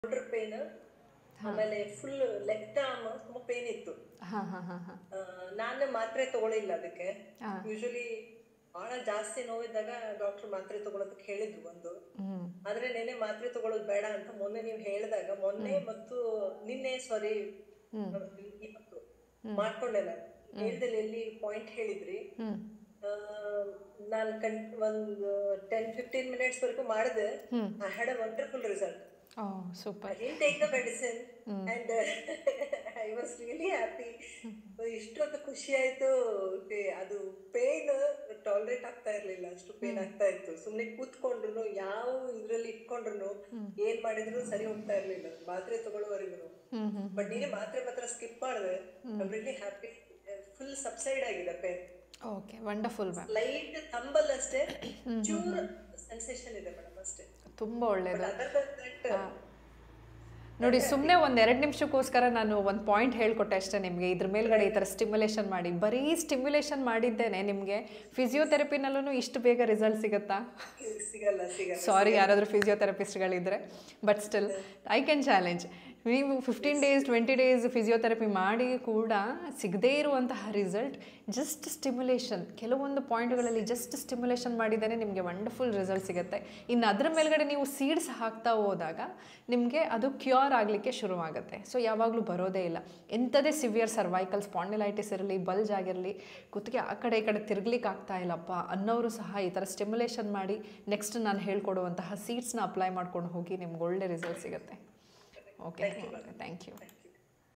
Shoulder pain ಆಮೇಲೆ full left arm ತುಂಬಾ pain ಇತ್ತು ಹಾಂ ಹಾಂ ಹಾಂ ಹಾಂ ಆ, ನಾನು ಮಾತ್ರೆ ತಗೊಳಿಲ್ಲ ಅದಕ್ಕೆ ಹಾ. ಯೂಶಲಿ ಬಹಳ ಜಾಸ್ತಿ ನೋವಿದ್ದಾಗ ಡಾಕ್ಟರ್ ಮಾತ್ರೆ ತಗೊಳೋದಕ್ಕೆ ಹೇಳಿದ್ರು ಒಂದು ಹ್ಞೂ ಆದ್ರೆ ನೆನೆ ಮಾತ್ರೆ ತಗೊಳ್ಳೋದು ಬೇಡ ಅಂತ ಮೊನ್ನೆ ನೀವು ಹೇಳಿದಾಗ ಮೊನ್ನೆ ಮತ್ತು ನಿನ್ನೆ ಸಾರಿ ಇವತ್ತು ಮಾಡ್ಕೊಂಡೆ ನಾನು ಹೇಳ್ದಲ್ಲಿ ಎಲ್ಲಿ ಪಾಯಿಂಟ್ ಹೇಳಿದ್ರಿ ಹ್ಞೂ ನಾನು ಕನ್ ಒಂದು ಟೆನ್ ಫಿಫ್ಟೀನ್ ಮಿನಿಟ್ಸ್ ವರೆಗೂ ಮಾಡಿದೆ I had a wonderful result oh super I didn't take the medicine and uh, I was really happy. ಇಷ್ಟೊಂದು ಖುಷಿ ಆಯ್ತು Okay, ಅದು ಪೇನ್ ಟಾಲರೇಟ್ ಆಗ್ತಾ ಇರ್ಲಿಲ್ಲ ಅಷ್ಟು ಪೇನ್ ಆಗ್ತಾ ಇತ್ತು ಸುಮ್ನೆ ಕೂತ್ಕೊಂಡ್ರು ಯಾವ ಇದ್ರಲ್ಲಿ ಇಟ್ಕೊಂಡ್ರು ಏನ್ ಮಾಡಿದ್ರು ಸರಿ ಹೋಗ್ತಾ ಇರ್ಲಿಲ್ಲ ಮಾತ್ರೆ ತಗೊಳ್ಳೋವರೆಗೂ ಹ್ಞೂ ಹ್ಞೂ ಬಟ್ ನೀನೇ ಮಾತ್ರೆ ಮಾತ್ರ ಸ್ಕಿಪ್ ಮಾಡಿದೆ ರಿಲಿ ಹ್ಯಾಪಿ ಫುಲ್ ಸಬ್ಸೈಡ್ ಆಗಿದೆ pain okay wonderful ma'am light ತಂಬಲ್ ಅಷ್ಟೇ ಚೂರ್ ಸೆನ್ಸೇಷನ್ ಇದೆ ಮೇಡಮ್ ಅಷ್ಟೇ ತುಂಬ ಒಳ್ಳೆಯದು ಅದರ್ ದಟ್ ನೋಡಿ ಸುಮ್ಮನೆ ಒಂದು ಎರಡು ನಿಮಿಷಕ್ಕೋಸ್ಕರ ನಾನು ಒಂದು ಪಾಯಿಂಟ್ ಹೇಳ್ಕೊಟ್ಟೆ ಅಷ್ಟೇ ನಿಮಗೆ ಇದ್ರ ಮೇಲ್ಗಡೆ ಈ ಥರ ಸ್ಟಿಮ್ಯುಲೇಷನ್ ಮಾಡಿ ಬರೀ ಸ್ಟಿಮ್ಯುಲೇಷನ್ ಮಾಡಿದ್ದೇನೆ ನಿಮಗೆ ಫಿಸಿಯೋಥೆರಪಿನಲ್ಲೂ ಇಷ್ಟು ಬೇಗ ರಿಸಲ್ಟ್ ಸಿಗುತ್ತಾ ಸಿಗಲ್ಲ ಸಿಗಲ್ಲ ಸಾರಿ ಯಾರಾದರೂ ಫಿಸಿಯೋಥೆರಪಿಸ್ಟ್ಗಳಿದ್ದರೆ but still I can challenge ನೀವು fifteen days twenty days physiotherapy ಮಾಡಿ ಕೂಡ ಸಿಗದೇ ಇರುವಂತಹ ರಿಸಲ್ಟ್ ಜಸ್ಟ್ ಸ್ಟಿಮ್ಯುಲೇಷನ್ ಕೆಲವೊಂದು ಪಾಯಿಂಟ್ಗಳಲ್ಲಿ ಜಸ್ಟ್ ಸ್ಟಿಮ್ಯುಲೇಷನ್ ಮಾಡಿದರೆ ನಿಮಗೆ ವಂಡರ್ಫುಲ್ ರಿಸಲ್ಟ್ ಸಿಗುತ್ತೆ ಇನ್ನು ಅದರ ಮೇಲ್ಗಡೆ ನೀವು ಸೀಡ್ಸ್ ಹಾಕ್ತಾ ಹೋದಾಗ ನಿಮಗೆ ಅದು ಕ್ಯೂರ್ ಆಗಲಿಕ್ಕೆ ಶುರುವಾಗುತ್ತೆ ಸೊ ಯಾವಾಗಲೂ ಬರೋದೇ ಇಲ್ಲ ಎಂಥದೇ ಸಿವಿಯರ್ ಸರ್ವೈಕಲ್ ಸ್ಪಾಂಡಿಲೈಟಿಸ್ ಇರಲಿ ಬಲ್ಜ್ ಆಗಿರಲಿ ಕುತ್ತಿಗೆ ಆ ಕಡೆ ಈ ಕಡೆ ತಿರ್ಗ್ಲಿಕ್ಕೆ ಆಗ್ತಾ ಇಲ್ಲಪ್ಪ ಅನ್ನೋರು ಸಹ ಈ ಥರ ಸ್ಟಿಮ್ಯುಲೇಷನ್ ಮಾಡಿ ನೆಕ್ಸ್ಟ್ ನಾನು ಹೇಳ್ಕೊಡುವಂತಹ ಸೀಡ್ಸ್ನ ಅಪ್ಲೈ ಮಾಡ್ಕೊಂಡು ಹೋಗಿ ನಿಮ್ಗೆ ಒಳ್ಳೆ ರಿಸಲ್ಟ್ ಸಿಗುತ್ತೆ ಓಕೆ ಥ್ಯಾಂಕ್ ಯು